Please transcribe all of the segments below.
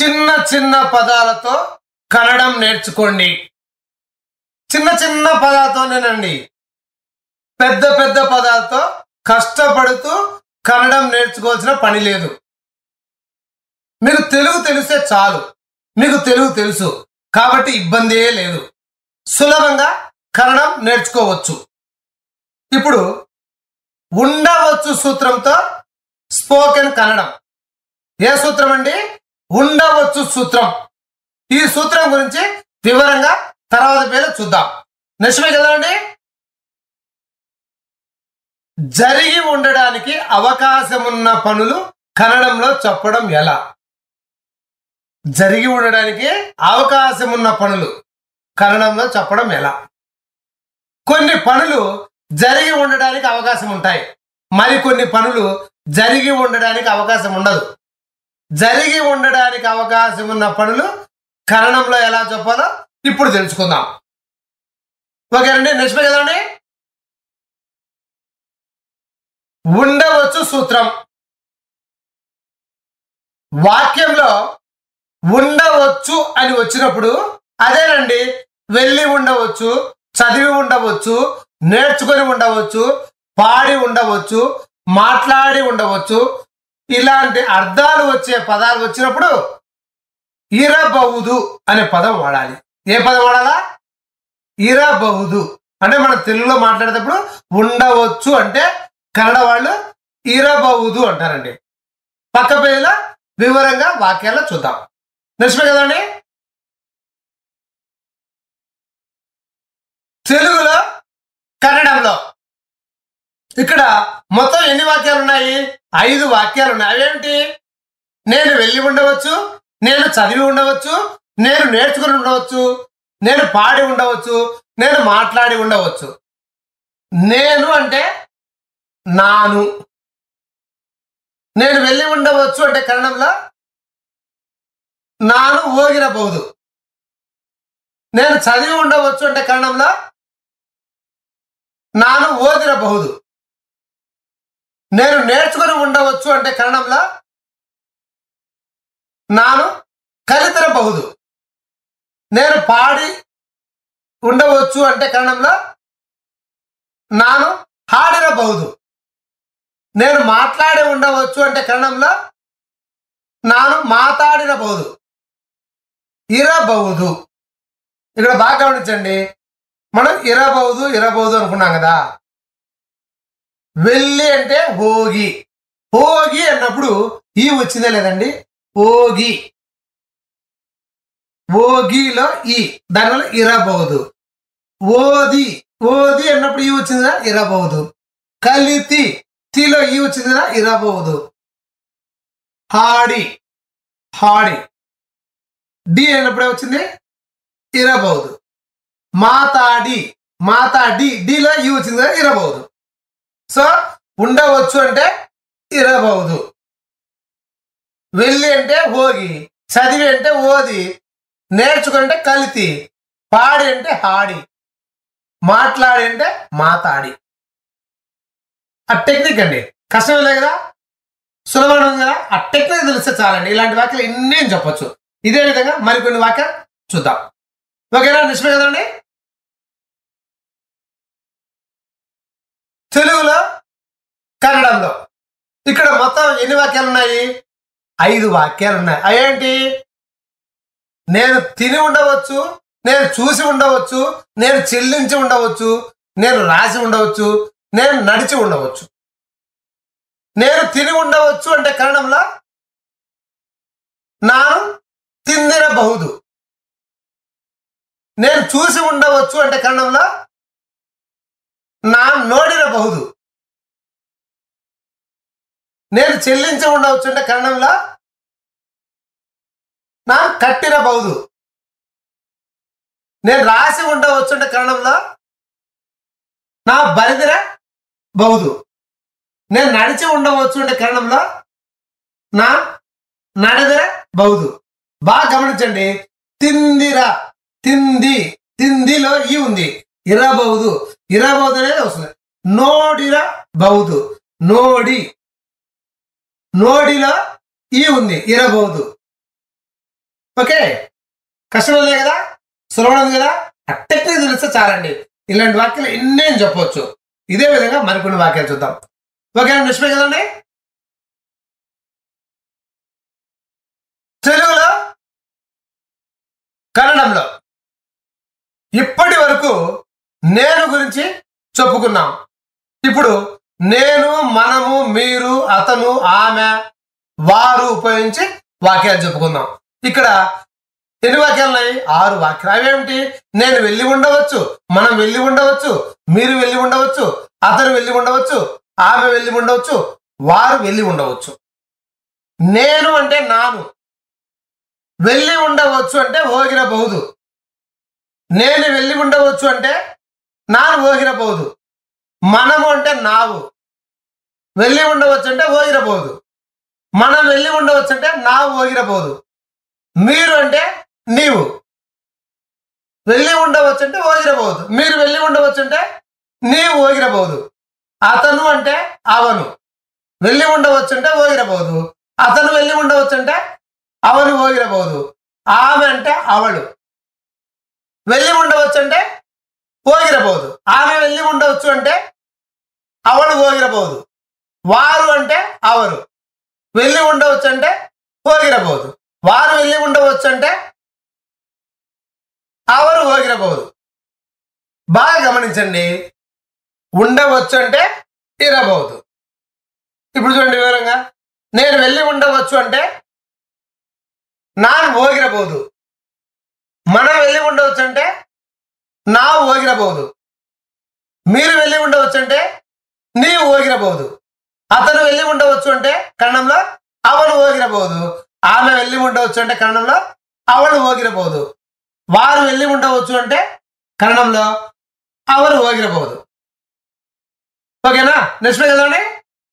చిన్న చిన్న పదాలతో కన్నడం నేర్చుకోండి చిన్న చిన్న పదాలతోనేనండి పెద్ద పెద్ద పదాలతో కష్టపడుతూ కన్నడం నేర్చుకోవాల్సిన పని లేదు మీకు తెలుగు తెలిస్తే చాలు మీకు తెలుగు తెలుసు కాబట్టి ఇబ్బందే లేదు సులభంగా కన్నడం నేర్చుకోవచ్చు ఇప్పుడు ఉండవచ్చు సూత్రంతో స్పోకెన్ కన్నడం ఏ సూత్రం అండి ఉండవచ్చు సూత్రం ఈ సూత్రం గురించి వివరంగా తర్వాత పేరు చూద్దాం నెక్స్ట్ మీకు చదవండి జరిగి ఉండడానికి అవకాశం ఉన్న పనులు కన్నడంలో చెప్పడం ఎలా జరిగి ఉండడానికి అవకాశం ఉన్న పనులు కన్నడంలో చెప్పడం ఎలా కొన్ని పనులు జరిగి ఉండడానికి అవకాశం ఉంటాయి మరికొన్ని పనులు జరిగి ఉండడానికి అవకాశం ఉండదు జరిగి ఉండడానికి అవకాశం ఉన్న పనులు కరణంలో ఎలా చెప్పాలో ఇప్పుడు తెలుసుకుందాం ఓకేనండి నెక్స్ట్ పేజ్ కదండి ఉండవచ్చు సూత్రం వాక్యంలో ఉండవచ్చు అని వచ్చినప్పుడు అదేనండి వెళ్ళి ఉండవచ్చు చదివి ఉండవచ్చు నేర్చుకొని ఉండవచ్చు పాడి ఉండవచ్చు మాట్లాడి ఉండవచ్చు ఇలాంటి అర్థాలు వచ్చే పదాలు వచ్చినప్పుడు ఇరబౌదు అనే పదం వాడాలి ఏ పదం వాడాలా ఇరబౌదు అంటే మనం తెలుగులో మాట్లాడేటప్పుడు ఉండవచ్చు అంటే కన్నడ వాళ్ళు ఇరబౌదు అంటారండి పక్క పేజీలో వివరంగా వాక్యాల్లో చూద్దాం నెక్స్ట్ కదండి తెలుగులో కన్నడంలో ఇక్కడ మొత్తం ఎన్ని వాక్యాలు ఉన్నాయి ఐదు వాక్యాలు ఉన్నాయి అవేంటి నేను వెళ్ళి ఉండవచ్చు నేను చదివి ఉండవచ్చు నేను నేర్చుకుని ఉండవచ్చు నేను పాడి ఉండవచ్చు నేను మాట్లాడి ఉండవచ్చు నేను అంటే నాను నేను వెళ్ళి ఉండవచ్చు అంటే కన్నడంలో నాను ఓగిరబోదు నేను చదివి ఉండవచ్చు అంటే కన్నడంలో నాను ఓదిరబహుదు నేను నేర్చుకుని ఉండవచ్చు అంటే కన్నడంలో నాను కలితరబహుదు నేను పాడి ఉండవచ్చు అంటే కన్నడంలో నాను హాడిరబహుదు నేను మాట్లాడి ఉండవచ్చు అంటే కన్నడంలో నాను మాట్లాడినబోదు ఇరబౌదు ఇక్కడ బాగా గమనించండి మనం ఇరబౌదు ఇరబౌదు అనుకున్నాం కదా వెళ్ళి అంటే హోగి హోగి అన్నప్పుడు ఈ వచ్చిందే లేదండి ఓగి ఓగిలో ఈ దానివల్ల ఇరబౌదు ఓది ఓది అన్నప్పుడు ఈ వచ్చిందా ఇరబౌదు కలితి తిలో ఈ వచ్చిందా ఇరబౌదు హాడి హాడి డి అయినప్పుడే వచ్చింది ఇరబౌదు మాతాడి మాతాడి డిలో ఈ వచ్చింది కదా ఇరబౌదు సో ఉండవచ్చు అంటే ఇరబౌదు వెళ్ళి అంటే హోగి చదివి అంటే ఓది నేర్చుకుంటే కలితి పాడి అంటే హాడి మాట్లాడి అంటే మాతాడి ఆ టెక్నిక్ అండి కష్టమే లేదు కదా సులభంగా ఉంది కదా ఆ టెక్నిక్ తెలిస్తే చాలండి ఇలాంటి వాక్యాలు ఎన్ని చెప్పొచ్చు ఇదే విధంగా మరికొన్ని వాక్యాలు చూద్దాం ఓకేనా నిష్మే కదండి తెలుగులో కన్నడంలో ఇక్కడ మొత్తం ఎన్ని వాక్యాలు ఉన్నాయి ఐదు వాక్యాలు ఉన్నాయి అవేంటి నేను తిని ఉండవచ్చు నేను చూసి ఉండవచ్చు నేను చెల్లించి ఉండవచ్చు నేను రాసి ఉండవచ్చు నేను నడిచి ఉండవచ్చు నేను తిని ఉండవచ్చు అంటే కన్నడంలో నాను తిందిరబహుదు నేను చూసి ఉండవచ్చు అంటే కన్నడంలో నా నోడిరబహుదు నేను చెల్లించి ఉండవచ్చు అంటే కన్నడంలో నా కట్టిరబహుదు నేను రాసి ఉండవచ్చు అంటే కన్నడంలో నా బరిదిర బహుదు నేను నడిచి ఉండవచ్చు అంటే కన్నడంలో నా నడదిర బౌదు బాగా గమనించండి తిందిర తింది తిందిలో ఈ ఉంది ఇరబౌదు ఇరబౌదు అనేది వస్తుంది నోడిర బౌదు నోడి నోడిలో ఈ ఉంది ఇరబౌదు ఓకే కష్టం లేదు కదా సులభం ఉంది కదా ఆ టెక్నిక్ తెలిస్తే చాలండి ఇలాంటి వాక్యాలు ఎన్నేం చెప్పొచ్చు ఇదే విధంగా మరికొన్ని వాక్యాలు చూద్దాం ఓకే నిష్మే కదండి తెలుగులో కన్నడంలో ఇప్పటి వరకు నేను గురించి చెప్పుకున్నాం ఇప్పుడు నేను మనము మీరు అతను ఆమె వారు ఉపయోగించి వాక్యాలు చెప్పుకుందాం ఇక్కడ ఎన్ని వాక్యాలు ఉన్నాయి ఆరు వాక్యాలు అవేమిటి నేను వెళ్ళి ఉండవచ్చు మనం వెళ్ళి ఉండవచ్చు మీరు వెళ్ళి ఉండవచ్చు అతను వెళ్ళి ఉండవచ్చు ఆమె వెళ్ళి ఉండవచ్చు వారు వెళ్ళి ఉండవచ్చు నేను అంటే నాను వెళ్ళి ఉండవచ్చు అంటే ಹೋಗಿರಬಹುದು నేను వెళ్ళి ఉండవచ్చు అంటే నాను ಹೋಗಿರಬಹುದು మనము అంటే నావు వెళ్ళి ఉండవచ్చు అంటే ಹೋಗಿರಬಹುದು మనం వెళ్ళి ఉండవచ్చు అంటే నావు ಹೋಗಿರಬಹುದು మీరు అంటే నీవు వెళ్ళి ఉండవచ్చు అంటే ಹೋಗಿರಬಹುದು మీరు వెళ్ళి ఉండవచ్చు అంటే నీవు ಹೋಗಿರಬಹುದು అతను అంటే అవను వెళ్ళి ఉండవచ్చు అంటే ಹೋಗಿರಬಹುದು అతను వెళ్ళి ఉండవచ్చు అంటే ಅವನು ಹೋಗಿರಬಹುದು ఆమె అంటే అవಳು వెళ్ళి ఉండవచ్చు అంటే ಹೋಗಿರಬಹುದು ఆమె వెళ్ళి ఉండవచ్చు అంటే అవಳು ಹೋಗಿರಬಹುದು వారు అంటే అవరు వెళ్ళి ఉండవచ్చు అంటే ಹೋಗಿರಬಹುದು వారు వెళ్ళి ఉండవచ్చు అంటే అవరు ಹೋಗಿರಬಹುದು బాగా గమనించండి ఉండవచ్చు అంటే ఇరబోదు ఇప్పుడు చూడండి వివరంగా నేను వెళ్ళి ఉండవచ్చు అంటే ನಾನು ಹೋಗಿರಬಹುದು మనం వెళ్ళి ఉండవచ్చు అంటే ನಾವು ಹೋಗಿರಬಹುದು మీరు వెళ్ళి ఉండవచ్చు అంటే నీవు ಹೋಗಿರಬಹುದು అతను వెళ్ళి ఉండవచ్చు అంటే కన్నడంలో అవను ಹೋಗಿರಬಹುದು ఆమె వెళ్ళి ఉండవచ్చు అంటే కన్నడంలో అవಳು ಹೋಗಿರಬಹುದು వారు వెళ్ళి ఉండవచ్చు అంటే కన్నడంలో అవరు ಹೋಗಿರಬಹುದು ఓకేనా నెక్స్ట్ కదండి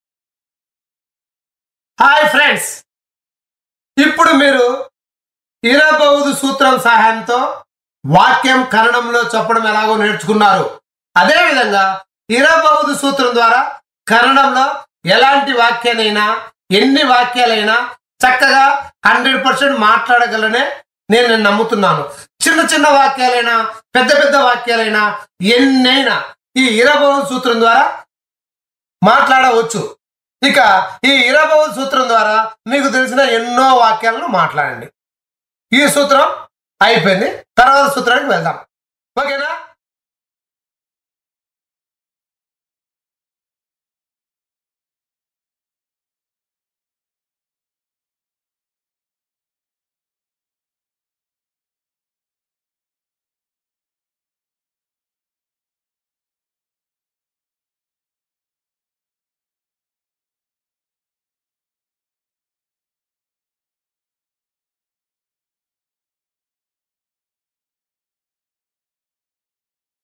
హాయ్ ఫ్రెండ్స్ ఇప్పుడు మీరు ఇరబౌదు సూత్రం సహాయంతో వాక్యం కన్నడంలో చెప్పడం ఎలాగో నేర్చుకున్నారు అదేవిధంగా ఇరబౌదు సూత్రం ద్వారా కన్నడంలో ఎలాంటి వాక్యాలైనా ఎన్ని వాక్యాలైనా చక్కగా హండ్రెడ్ పర్సెంట్ మాట్లాడగలనే నేను నేను నమ్ముతున్నాను చిన్న చిన్న వాక్యాలైనా పెద్ద పెద్ద వాక్యాలైనా ఎన్నైనా ఈ ఇరబౌదు సూత్రం ద్వారా మాట్లాడవచ్చు ఇక ఈ ఇరబౌ సూత్రం ద్వారా మీకు తెలిసిన ఎన్నో వాక్యాలను మాట్లాడండి ఈ సూత్రం అయిపోయింది తర్వాత సూత్రానికి వెళ్దాం ఓకేనా